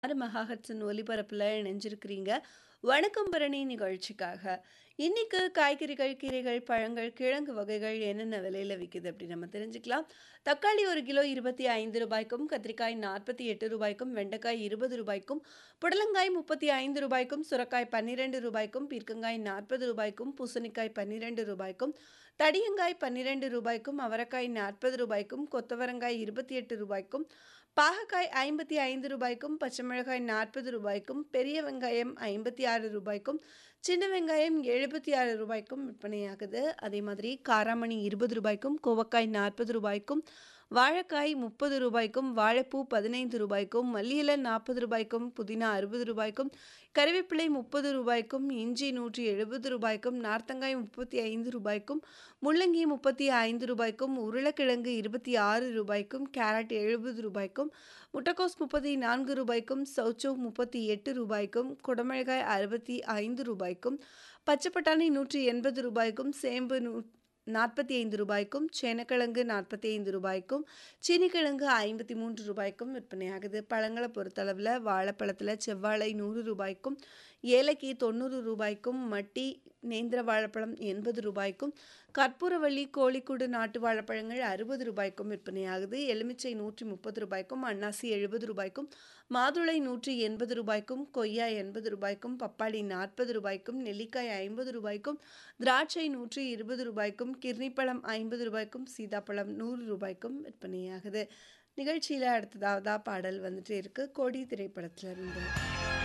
6 மெகாஹெர்ட்ஸின் ஒலிபரப்புல இணைஞ்சிருக்கிறீங்க. வணக்கம் பரணி நிகழ்ச்சிக்காக. இன்னைக்கு காய்கறிகள், கீரைகள், பழங்கள், கிழங்கு வகைகள் என்னென்ன விலையில விக்குது அப்படின்னு நம்ம தெரிஞ்சுக்கலாம். தக்காளி 1 கிலோ ரூ. 25க்கும், கத்திரிக்காய் ரூ. 48க்கும், வெண்டைக்காய் ரூ. 20க்கும், புடலங்காய் ரூ. 35க்கும், சுரைக்காய் ரூ. 12க்கும், பீர்க்கங்காய் ரூ. 40க்கும், பூசணிக்காய் ரூ. 12க்கும், தடியங்காய் ரூ. 12க்கும், அவரைக்காய் ரூ. 40க்கும், கொத்தவரங்காய் ரூ. 28க்கும், பாகற்காய் ரூ. 55க்கும், பச்சை மிளகாய் ரூ. 40க்கும், பெரிய வெங்காயம் ரூ. 56க்கும், சின்ன வெங்காயம் ரூ. 76க்கும் விற்பனையாகுது. அதே மாதிரி காராமணி ரூ. 20க்கும், கோவக்காய் ரூ. 40க்கும், வாழைக்காய் ரூ. 30க்கும், வாழைப்பூ ரூ. 15க்கும், மல்லி இலை ரூ. 40க்கும், புதினா ரூ. 60க்கும், கறிவேப்பிலை ரூ. 30க்கும், இஞ்சி ரூ. 170க்கும், நார்த்தங்காய் ரூ. 35க்கும், முள்ளங்கி ரூ. 35க்கும், உருளைக்கிழங்கு ரூ. 26க்கும், கேரட் ரூ. 70க்கும், முட்டைக்கோஸ் ரூ. 34க்கும், சௌசௌ ரூ. 38க்கும், குடமிளகாய் ரூ. 65க்கும், பச்சை பட்டாணி ரூ. 180க்கும், சேம்பு ரூ. 45க்கும், சேனக்கிழங்கு ரூ. 45க்கும், சீனிக்கிழங்கு ரூ. 53க்கும் விற்பனையாகுது. பழங்கள பொறுத்தளவுல வாழைப்பழத்துல செவ்வாழை ரூ. 100க்கும், ஏலக்கி ரூ. 90க்கும், மட்டி நேந்திர வாழைப்பழம் ரூ. 80க்கும், கற்பூரவள்ளி, கோழிக்கூடு நாட்டு வாழைப்பழங்கள் ரூ. 60க்கும் விற்பனையாகுது. எலுமிச்சை ரூ. 130க்கும், அன்னாசி ரூ. 70க்கும், மாதுளை ரூ. 80க்கும், கொய்யா ரூ. 80க்கும், பப்பாளி ரூ. 40க்கும், நெல்லிக்காய் ரூ. 50க்கும், திராட்சை ரூ. 20க்கும், கிர்னிப்பழம் ரூ. 50க்கும், சீதாப்பழம் ரூ. 100க்கும் விற்பனையாகுது. நிகழ்ச்சியில அடுத்ததாவதா பாடல் வந்துட்டே இருக்கு. கொடி திரைப்படத்துல இருந்து.